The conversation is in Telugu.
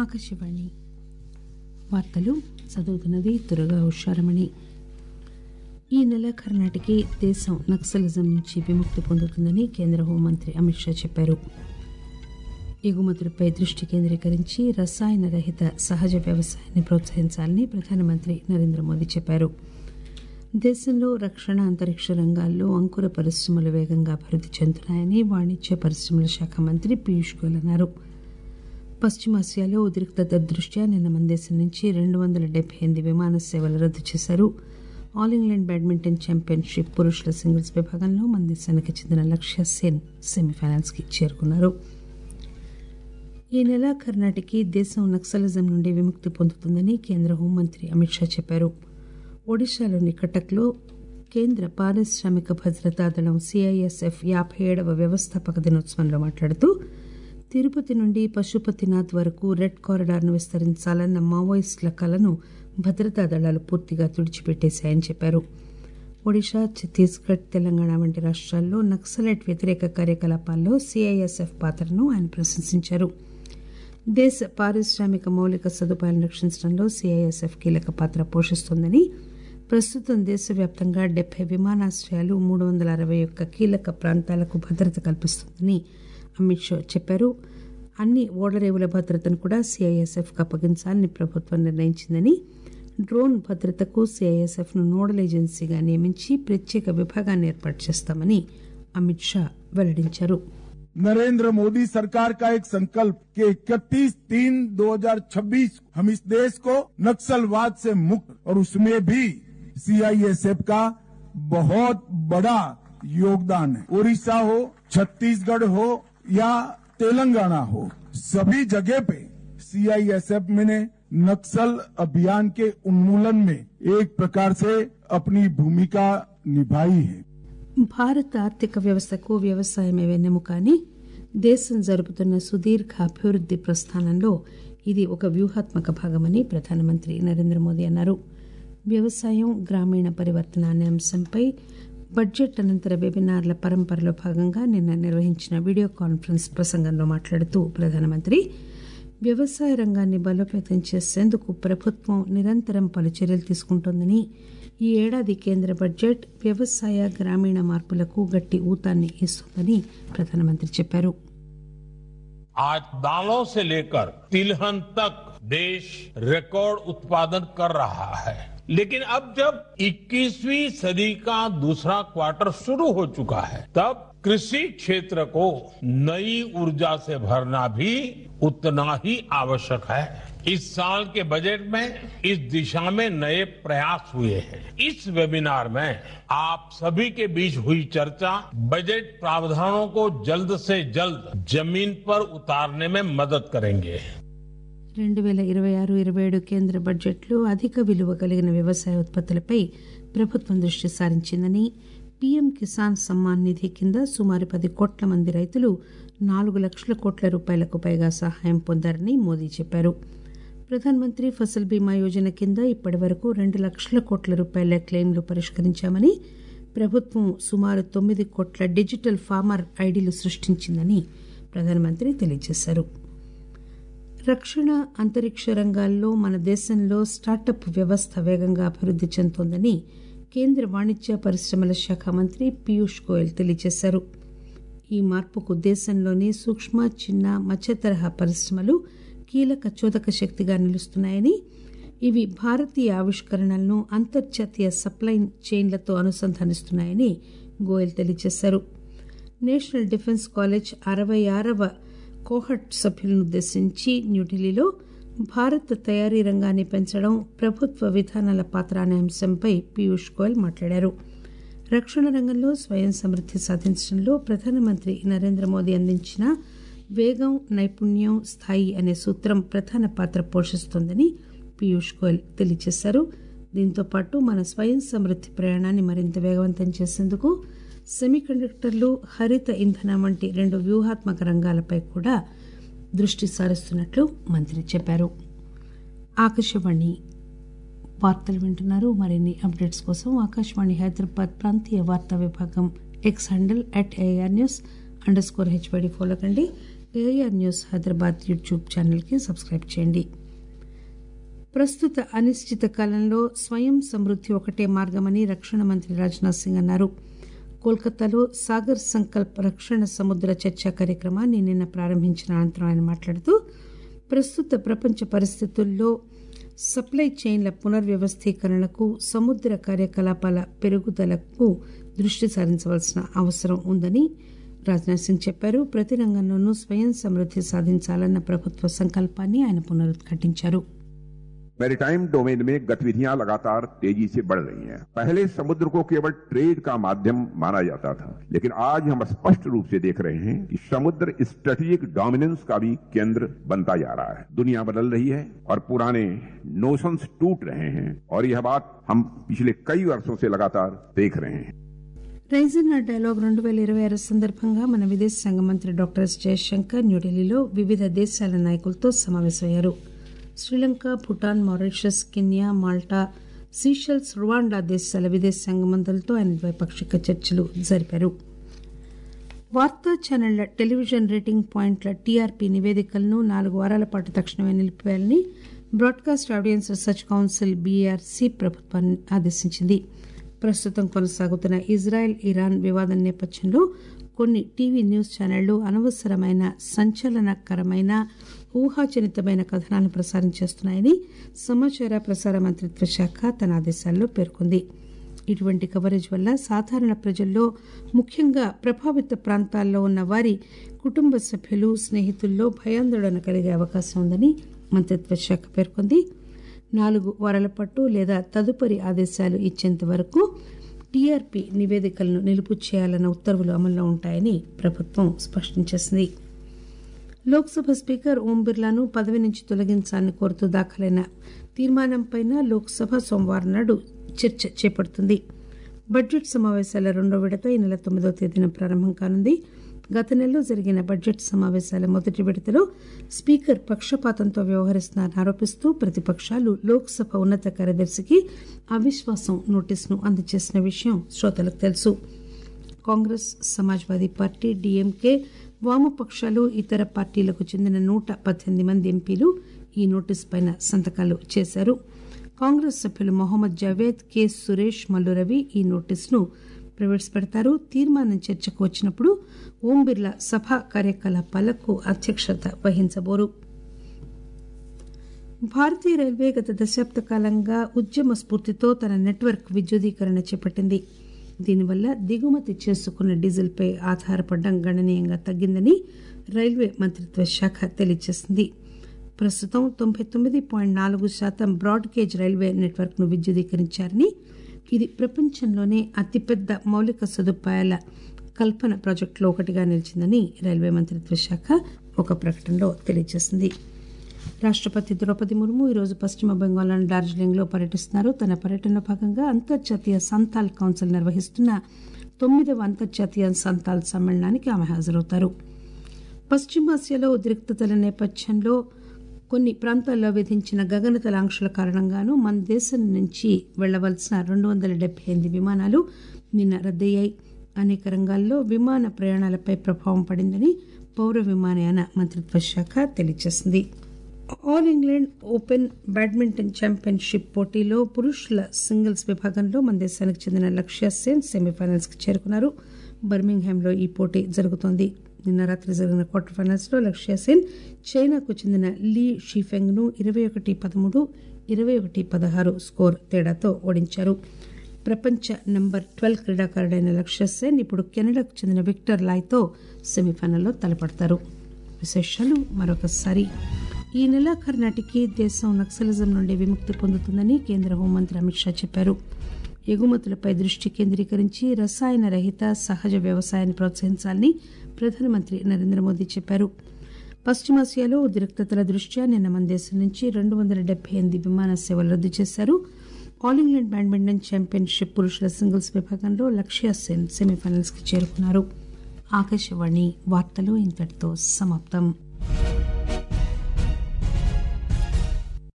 ఆకాశవాణి వార్తలు చదువుతున్నది దుర్గా ఉషారమణి ఈ నెలాఖరు నాటికి దేశం నక్సలిజం నుంచి విముక్తి పొందుతుందని కేంద్ర హోంమంత్రి అమిత్ షా చెప్పారు ఎగుమతులపై దృష్టి కేంద్రీకరించి రసాయన రహిత సహజ వ్యవసాయాన్ని ప్రోత్సహించాలని ప్రధానమంత్రి నరేంద్ర మోదీ చెప్పారు దేశంలో రక్షణ అంతరిక్ష రంగాల్లో అంకుర పరిశ్రమలు వేగంగా అభివృద్ది చెందుతున్నాయని వాణిజ్య పరిశ్రమల శాఖ మంత్రి పీయూష్ గోయల్ అన్నారు పశ్చిమాసియాలో ఉద్రిక్తత దృష్ట్యా నిన్న మన దేశం నుంచి రెండు వందల డెబ్బై ఎనిమిది విమాన సేవలు రద్దు చేశారు ఆల్ ఇంగ్లాండ్ బ్యాడ్మింటన్ ఛాంపియన్షిప్ పురుషుల సింగిల్స్ విభాగంలో మన దేశానికి చెందిన లక్ష్య సేన్ సెమీఫైనల్స్ కి చేరుకున్నారు ఈ నెలాఖరు నాటికి దేశం నక్సలిజం నుండి విముక్తి పొందుతుందని కేంద్ర హోంమంత్రి అమిత్ షా చెప్పారు ఒడిశాలోని కటక్లో కేంద్ర పారిశ్రామిక భద్రతా దళం సిఐఎస్ఎఫ్ యాభై ఏడవ వ్యవస్థాపక దినోత్సవంలో మాట్లాడుతూ తిరుపతి నుండి పశుపతినాథ్ వరకు రెడ్ కారిడార్ను విస్తరించాలన్న మావోయిస్టుల కలను భద్రతా దళాలు పూర్తిగా తుడిచిపెట్టేశాయని చెప్పారు ఒడిశా ఛత్తీస్గఢ్ తెలంగాణ వంటి రాష్ట్రాల్లో నక్సలైట్ వ్యతిరేక కార్యకలాపాల్లో సిఐఎస్ఎఫ్ పాత్రను ఆయన ప్రశంసించారు దేశ పారిశ్రామిక మౌలిక సదుపాయాలను రక్షించడంలో సిఐఎస్ఎఫ్ కీలక పాత్ర పోషిస్తోందని ప్రస్తుతం దేశవ్యాప్తంగా డెబ్బై విమానాశ్రయాలు మూడు వందల అరవై ఒక్క కీలక ప్రాంతాలకు భద్రత కల్పిస్తోందని అమిత్ షా చెప్పారు అన్ని ఓడరేవుల భద్రతను కూడా సిఐఎస్ఎఫ్ కు అప్పగించాలని ప్రభుత్వం నిర్ణయించిందని డ్రోన్ భద్రతకు సిఐఎస్ఎఫ్ ను నోడల్ ఏజెన్సీగా నియమించి ప్రత్యేక విభాగాన్ని ఏర్పాటు చేస్తామని అమిత్ షా వెల్లడించారు नरेंद्र मोदी सरकार का एक संकल्प कि 31 तीन 2026 हम इस देश को नक्सलवाद से मुक्त और उसमें भी सीआईएसएफ का बहुत बड़ा योगदान है उड़ीसा हो छत्तीसगढ़ हो या तेलंगाना हो सभी जगह पे सीआईएसएफ ने नक्सल अभियान के उन्मूलन में एक प्रकार से अपनी भूमिका निभाई है భారత ఆర్థిక వ్యవస్థకు వ్యవసాయమే వెన్నెముక అని దేశం జరుపుతున్న సుదీర్ఘ అభివృద్ది ప్రస్థానంలో ఇది ఒక వ్యూహాత్మక భాగమని ప్రధానమంత్రి నరేంద్ర మోదీ అన్నారు వ్యవసాయం గ్రామీణ పరివర్తన అనే అంశంపై బడ్జెట్ అనంతర వెబినార్ల పరంపరలో భాగంగా నిన్న నిర్వహించిన వీడియో కాన్ఫరెన్స్ ప్రసంగంలో మాట్లాడుతూ ప్రధానమంత్రి వ్యవసాయ రంగాన్ని బలోపేతం చేసేందుకు ప్రభుత్వం నిరంతరం పలు చర్యలు తీసుకుంటోందని ఈ ఏడాది కేంద్ర బడ్జెట్ వ్యవసాయ గ్రామీణ మార్పులకు గట్టి ఊతాన్ని ఇస్తోందని ప్రధానమంత్రి చెప్పారు आज दालों से लेकर तिलहन तक देश रिकॉर्ड उत्पादन कर रहा है लेकिन अब जब 21वीं सदी का दूसरा क्वार्टर शुरू हो चुका है तब कृषि क्षेत्र को नई ऊर्जा से भरना भी उतना ही आवश्यक है इस साल के बजट में इस दिशा में नए प्रयास हुए हैं इस वेबिनार में आप सभी के बीच हुई चर्चा बजट प्रावधानों को जल्द से जल्द जमीन पर उतारने में मदद करेंगे రెండు వేల ఇరవై ఆరు ఇరవై ఏడు కేంద్ర బడ్జెట్లో అధిక విలువ కలిగిన వ్యవసాయ ఉత్పత్తులపై ప్రభుత్వం దృష్టి సారించిందని పీఎం కిసాన్ సమ్మాన్ నిధి కింద సుమారు పది కోట్ల మంది రైతులు నాలుగు లక్షల కోట్ల రూపాయలకు పైగా సహాయం పొందారని మోదీ చెప్పారు ప్రధానమంత్రి ఫసల్ బీమా యోజన కింద ఇప్పటి వరకు రెండు లక్షల కోట్ల రూపాయల క్లెయిమ్లు పరిష్కరించామని ప్రభుత్వం సుమారు తొమ్మిది కోట్ల డిజిటల్ ఫార్మర్ ఐడీలు సృష్టించిందని ప్రధానమంత్రి తెలియజేశారు రక్షణ అంతరిక్ష రంగాల్లో మన దేశంలో స్టార్టప్ వ్యవస్థ వేగంగా అభివృద్ది చెందుతోందని కేంద్ర వాణిజ్య పరిశ్రమల శాఖ మంత్రి పీయూష్ గోయల్ తెలియజేశారు ఈ మార్పుకు దేశంలోని సూక్ష్మ చిన్న మధ్య తరహా పరిశ్రమలు కీలక చోదక శక్తిగా నిలుస్తున్నాయని ఇవి భారతీయ ఆవిష్కరణలను అంతర్జాతీయ సప్లై చైన్లతో అనుసంధానిస్తున్నాయని గోయల్ తెలియజేశారు నేషనల్ డిఫెన్స్ కాలేజ్ అరవై ఆరవ కోహట్ సభ్యులను ఉద్దేశించి న్యూఢిల్లీలో భారత్ తయారీ రంగాన్ని పెంచడం ప్రభుత్వ విధానాల పాత్ర అనే అంశంపై పీయూష్ గోయల్ మాట్లాడారు రక్షణ రంగంలో స్వయం సమృద్ది సాధించడంలో ప్రధానమంత్రి నరేంద్ర మోదీ అందించిన వేగం నైపుణ్యం స్థాయి అనే సూత్రం ప్రధాన పాత్ర పోషిస్తోందని పీయూష్ గోయల్ తెలియజేశారు దీంతో పాటు మన స్వయం సమృద్ది ప్రయాణాన్ని మరింత వేగవంతం చేసేందుకు సెమీకండక్టర్లు హరిత ఇంధనం వంటి రెండు వ్యూహాత్మక రంగాలపై కూడా దృష్టి సారిస్తున్నట్లు మంత్రి చెప్పారు ఆకాశవాణి వార్తలు వింటున్నారు మరిన్ని అప్డేట్స్ కోసం ఆకాశవాణి హైదరాబాద్ ప్రాంతీయ వార్తా విభాగం X handle at AR news underscore HYD follow కండి ఏఆర్ న్యూస్ హైదరాబాద్ యూట్యూబ్ ఛానల్కి సబ్స్క్రైబ్ చేయండి ప్రస్తుత అనిశ్చిత కాలంలో స్వయం సమృద్ది ఒకటే మార్గమని రక్షణ మంత్రి రాజ్నాథ్ సింగ్ అన్నారు కోల్కతాలో సాగర్ సంకల్ప్ రక్షణ సముద్ర చర్చా కార్యక్రమాన్ని నిన్న ప్రారంభించిన అనంతరం ఆయన మాట్లాడుతూ ప్రస్తుత ప్రపంచ పరిస్థితుల్లో సప్లై చైన్ల పునర్వ్యవస్థీకరణకు సముద్ర కార్యకలాపాల పెరుగుదలకు దృష్టి సారించవలసిన అవసరం ఉందని రాజ్నాథ్ సింగ్ చెప్పారు ప్రతి రంగంలోనూ స్వయం సమృద్ది సాధించాలన్న ప్రభుత్వ సంకల్పాన్ని ఆయన పునరుద్ఘాటించారు मैरीटाइम डोमेन में गतिविधियां लगातार तेजी से बढ़ रही हैं पहले समुद्र को केवल ट्रेड का माध्यम माना जाता था लेकिन आज हम स्पष्ट रूप से देख रहे हैं कि समुद्र स्ट्रेटेजिक डोमिनेंस का भी केंद्र बनता जा रहा है दुनिया बदल रही है और पुराने नोशंस टूट रहे हैं और यह बात हम पिछले कई वर्षों से लगातार देख रहे हैं రైజినా డైలాగ్ రెండు వేల ఇరవై ఆరు సందర్భంగా మన విదేశాంగ మంత్రి డాక్టర్ ఎస్ జయశంకర్ న్యూఢిల్లీలో వివిధ దేశాల నాయకులతో సమావేశమయ్యారు Sri Lanka Bhutan Mauritius Kenya Malta Seychelles Rwanda దేశాల విదేశాంగ మంత్రులతో ఆయన ద్వైపాక్షిక చర్చలు జరిపారు వార్తా ఛానళ్ల టెలివిజన్ రేటింగ్ పాయింట్ల టీఆర్పీ నివేదికలను నాలుగు వారాల పాటు తక్షణమే నిలిపివేయాలని broadcast audience research council BRC ప్రభుత్వాన్ని ఆదేశించింది ప్రస్తుతం కొనసాగుతున్న ఇజ్రాయెల్ ఇరాన్ వివాదం నేపథ్యంలో కొన్ని టీవీ న్యూస్ ఛానళ్లు అనవసరమైన సంచలనకరమైన ఊహాజనితమైన కథనాలను ప్రసారం చేస్తున్నాయని సమాచార ప్రసార మంత్రిత్వ శాఖ తన ఆదేశాల్లో పేర్కొంది ఇటువంటి కవరేజ్ వల్ల సాధారణ ప్రజల్లో ముఖ్యంగా ప్రభావిత ప్రాంతాల్లో ఉన్న వారి కుటుంబ సభ్యులు స్నేహితుల్లో భయాందోళన కలిగే అవకాశం ఉందని మంత్రిత్వ శాఖ పేర్కొంది నాలుగు వారాల పాటు లేదా తదుపరి ఆదేశాలు ఇచ్చేంత వరకు టీఆర్పీ నివేదికలను నిలుపు చేయాలన్న ఉత్తర్వులు అమల్లో ఉంటాయని ప్రభుత్వం స్పష్టం చేసింది లోక్సభ స్పీకర్ ఓం బిర్లాను పదవి నుంచి తొలగించాలని కోరుతూ దాఖలైన తీర్మానంపై లోక్సభ సోమవారం నాడు చర్చ చేపడుతుంది బడ్జెట్ సమావేశాల రెండో విడత ఈ నెల తొమ్మిదో తేదీన ప్రారంభం కానుంది గత నెలలో జరిగిన బడ్జెట్ సమావేశాల మొదటి విడతలో స్పీకర్ పక్షపాతంతో వ్యవహరిస్తున్నారని ఆరోపిస్తూ ప్రతిపక్షాలు లోక్సభ ఉన్నత కార్యదర్శికి అవిశ్వాసం నోటీసును అందజేసిన విషయం శ్రోతలకు తెలుసు కాంగ్రెస్ సమాజ్వాదీ పార్టీ డీఎంకే వామపక్షాలు ఇతర పార్టీలకు చెందిన నూట పద్దెనిమిది మంది ఎంపీలు ఈ నోటీసు పైన సంతకాలు చేశారు కాంగ్రెస్ సభ్యులు మొహమ్మద్ జావేద్ కె సురేష్ మల్లురవి ఈ నోటీసును ప్రవేశపెడతారు తీర్మానం చర్చకు వచ్చినప్పుడు ఓం బిర్లా సభ కార్యకలాపాలకు అధ్యక్షత వహించబోరు భారతీయ రైల్వే గత దశాబ్ద కాలంగా ఉద్యమ స్ఫూర్తితో తన నెట్వర్క్ విద్యుదీకరణ చేపట్టింది దీనివల్ల దిగుమతి చేసుకున్న డీజిల్పై ఆధారపడడం గణనీయంగా తగ్గిందని రైల్వే మంత్రిత్వ శాఖ తెలియజేసింది ప్రస్తుతం తొంభై తొమ్మిది పాయింట్ నాలుగు శాతం బ్రాడ్ గేజ్ రైల్వే నెట్వర్క్ ను విద్యుదీకరించారని ఇది ప్రపంచంలోనే అతిపెద్ద మౌలిక సదుపాయాల కల్పన ప్రాజెక్టులో ఒకటిగా నిలిచిందని రైల్వే మంత్రిత్వ శాఖ ఒక ప్రకటనలో తెలియజేసింది రాష్టపతి ద్రౌపది ముర్ము ఈరోజు పశ్చిమ బెంగాల్లోని డార్జిలింగ్లో పర్యటిస్తున్నారు తన పర్యటనలో భాగంగా అంతర్జాతీయ సంతాల్ కౌన్సిల్ నిర్వహిస్తున్న తొమ్మిదవ అంతర్జాతీయ సంతాల్ సమ్మేళనానికి ఆమె హాజరవుతారు పశ్చిమాసియాలో ఉద్రిక్తతల నేపథ్యంలో కొన్ని ప్రాంతాల్లో విధించిన గగనతల ఆంక్షల కారణంగానూ మన దేశం నుంచి వెళ్లవలసిన రెండు వందల డెబ్బై ఎనిమిది విమానాలు నిన్న రద్దయ్యాయి అనేక రంగాల్లో విమాన ప్రయాణాలపై ప్రభావం పడిందని పౌర విమానయాన మంత్రిత్వ శాఖ తెలియజేసింది all England open badminton championship పోటీలో పురుషుల సింగిల్స్ విభాగంలో మన దేశానికి చెందిన లక్ష్య సేన్ సెమీఫైనల్స్ కి చేరుకున్నారు బర్మింగ్హామ్లో ఈ పోటీ జరుగుతోంది నిన్న రాత్రి జరిగిన క్వార్టర్ ఫైనల్స్ లో లక్ష్య సేన్ చైనాకు చెందిన లీ షీఫెంగ్ ను ఇరవై ఒకటి పదమూడు ఇరవై ఒకటి పదహారు స్కోర్ తేడాతో ఓడించారు ప్రపంచ నంబర్ ట్వెల్వ్ క్రీడాకారుడైన లక్ష్య సేన్ ఇప్పుడు కెనడాకు చెందిన విక్టర్ లాయ్తో సెమీఫైనల్లో తలపడతారు విశేషాలు మరొకసారి ఈ నెలాఖరు నాటికి దేశం నక్సలిజం నుండి విముక్తి పొందుతుందని కేంద్ర హోంమంత్రి అమిత్ షా చెప్పారు ఎగుమతులపై దృష్టి కేంద్రీకరించి రసాయన రహిత సహజ వ్యవసాయాన్ని ప్రోత్సహించాలని ప్రధానమంత్రి నరేంద్ర మోదీ చెప్పారు పశ్చిమాసియాలో ఉద్రిక్తతల దృష్ట్యా నిన్న మన దేశం నుంచి రెండు వందల డెబ్బై ఎనిమిది విమాన సేవలు రద్దు చేశారు ఆల్ ఇంగ్లాండ్ బ్యాడ్మింటన్ ఛాంపియన్షిప్ పురుషుల సింగిల్స్ విభాగంలో లక్ష్య సేన్ సెమీఫైనల్స్ కి చేరుకున్నారు ఆకాశవాణి వార్తలు ఇంతటితో సమాప్తం